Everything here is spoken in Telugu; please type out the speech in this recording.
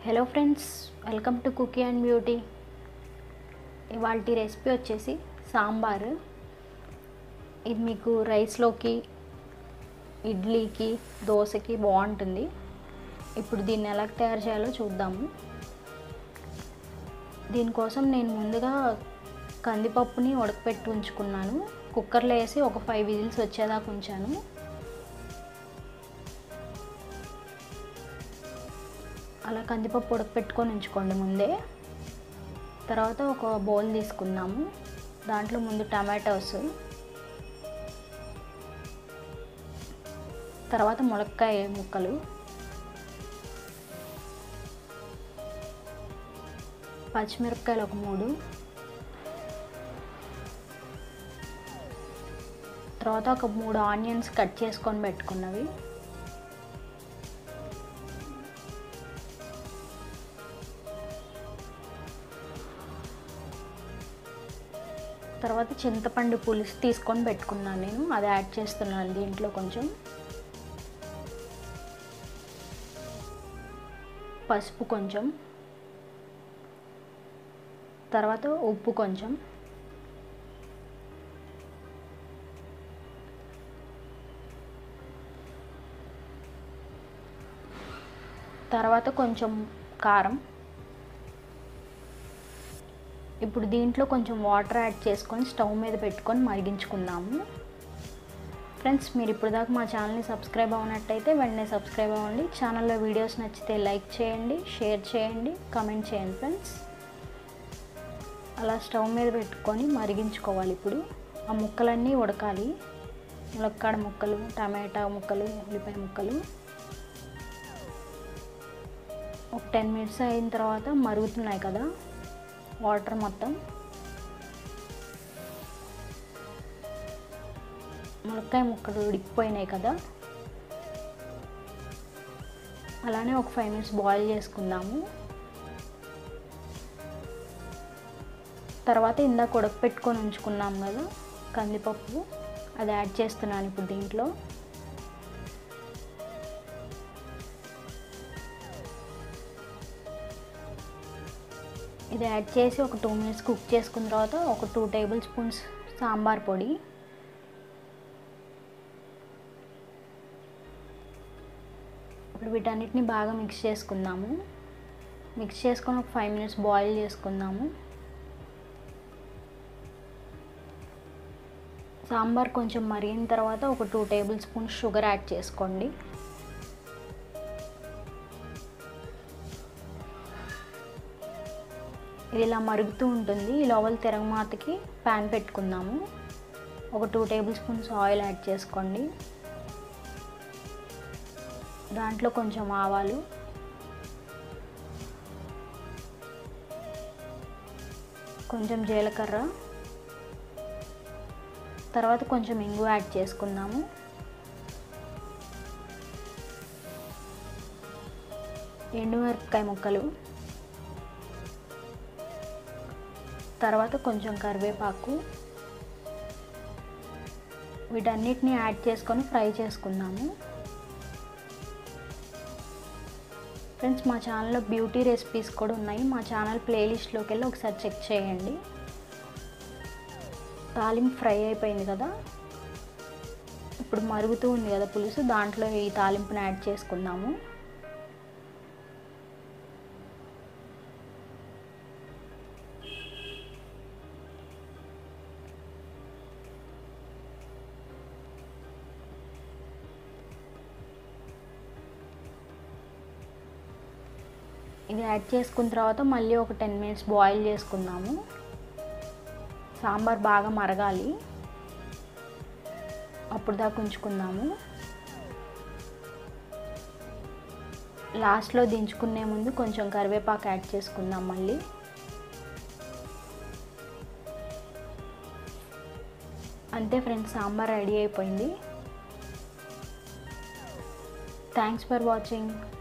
hello friends welcome to cookie and beauty ఇవాళ రెసిపీ వచ్చేసి సాంబార్ ఇది మీకు రైస్లోకి ఇడ్లీకి దోశకి బాగుంటుంది ఇప్పుడు దీన్ని ఎలా తయారు చేయాలో చూద్దాము దీనికోసం నేను ముందుగా కందిపప్పుని ఉడకపెట్టి ఉంచుకున్నాను కుక్కర్లో వేసి ఒక ఫైవ్ విజిల్స్ వచ్చేదాకా ఉంచాను అలా కందిపప్పు ఉడకపెట్టుకొని ఉంచుకోండి ముందే తర్వాత ఒక బౌల్ తీసుకుందాము దాంట్లో ముందు టమాటోస్ తర్వాత ములక్కాయ ముక్కలు పచ్చిమిరపకాయలు ఒక మూడు తర్వాత ఒక మూడు ఆనియన్స్ కట్ చేసుకొని పెట్టుకున్నవి తర్వాత చింతపండు పులుసు తీసుకొని పెట్టుకున్నాను నేను అది యాడ్ చేస్తున్నాను దీంట్లో కొంచెం పసుపు కొంచెం తర్వాత ఉప్పు కొంచెం తర్వాత కొంచెం కారం ఇప్పుడు దీంట్లో కొంచెం వాటర్ యాడ్ చేసుకొని స్టవ్ మీద పెట్టుకొని మరిగించుకుందాము ఫ్రెండ్స్ మీరు ఇప్పుడు దాకా మా ఛానల్ని సబ్స్క్రైబ్ అవ్వనట్టయితే వెంటనే సబ్స్క్రైబ్ అవ్వండి ఛానల్లో వీడియోస్ నచ్చితే లైక్ చేయండి షేర్ చేయండి కామెంట్ చేయండి ఫ్రెండ్స్ అలా స్టవ్ మీద పెట్టుకొని మరిగించుకోవాలి ఇప్పుడు ఆ ముక్కలన్నీ ఉడకాలి ములక్కాడ ముక్కలు టమాటా ముక్కలు ఉల్లిపాయ ముక్కలు ఒక టెన్ మినిట్స్ అయిన తర్వాత మరుగుతున్నాయి కదా వాటర్ మొత్తం ములక్కాయ ముక్కలు ఉడికిపోయినాయి కదా అలానే ఒక ఫైవ్ మినిట్స్ బాయిల్ చేసుకుందాము తర్వాత ఇందాక ఉడకపెట్టుకొని ఉంచుకున్నాం కదా కందిపప్పు అది యాడ్ చేస్తున్నాను ఇప్పుడు దీంట్లో ఇది యాడ్ చేసి ఒక టూ మినిట్స్ కుక్ చేసుకున్న తర్వాత ఒక టూ టేబుల్ స్పూన్స్ సాంబార్ పొడి ఇప్పుడు వీటన్నిటిని బాగా మిక్స్ చేసుకుందాము మిక్స్ చేసుకొని ఒక ఫైవ్ మినిట్స్ బాయిల్ చేసుకుందాము సాంబార్ కొంచెం మరిగిన తర్వాత ఒక two table spoons sugar add చేసుకోండి ఇది ఇలా మరుగుతూ ఉంటుంది ఈ లోపల తిరగమాతకి ప్యాన్ పెట్టుకుందాము ఒక two table spoons oil add చేసుకోండి దాంట్లో కొంచెం ఆవాలు కొంచెం జీలకర్ర తర్వాత కొంచెం ఇంగు యాడ్ చేసుకుందాము ఎండుమిరపకాయ ముక్కలు తర్వాత కొంచెం కరివేపాకు వీటన్నిటిని యాడ్ చేసుకొని ఫ్రై చేసుకుందాము ఫ్రెండ్స్ మా ఛానల్లో బ్యూటీ రెసిపీస్ కూడా ఉన్నాయి మా ఛానల్ ప్లేలిస్ట్లోకి వెళ్ళి ఒకసారి చెక్ చేయండి తాలింపు ఫ్రై అయిపోయింది కదా ఇప్పుడు మరుగుతూ ఉంది కదా పులుసు దాంట్లో ఈ తాలింపుని యాడ్ చేసుకుందాము ఇది యాడ్ చేసుకున్న తర్వాత మళ్ళీ ఒక టెన్ మినిట్స్ బాయిల్ చేసుకుందాము సాంబార్ బాగా మరగాలి అప్పుడు దాకా ఉంచుకుందాము లాస్ట్లో దించుకునే ముందు కొంచెం కరివేపాకు యాడ్ చేసుకుందాం మళ్ళీ అంతే ఫ్రెండ్స్ సాంబార్ రెడీ అయిపోయింది థ్యాంక్స్ ఫర్ వాచింగ్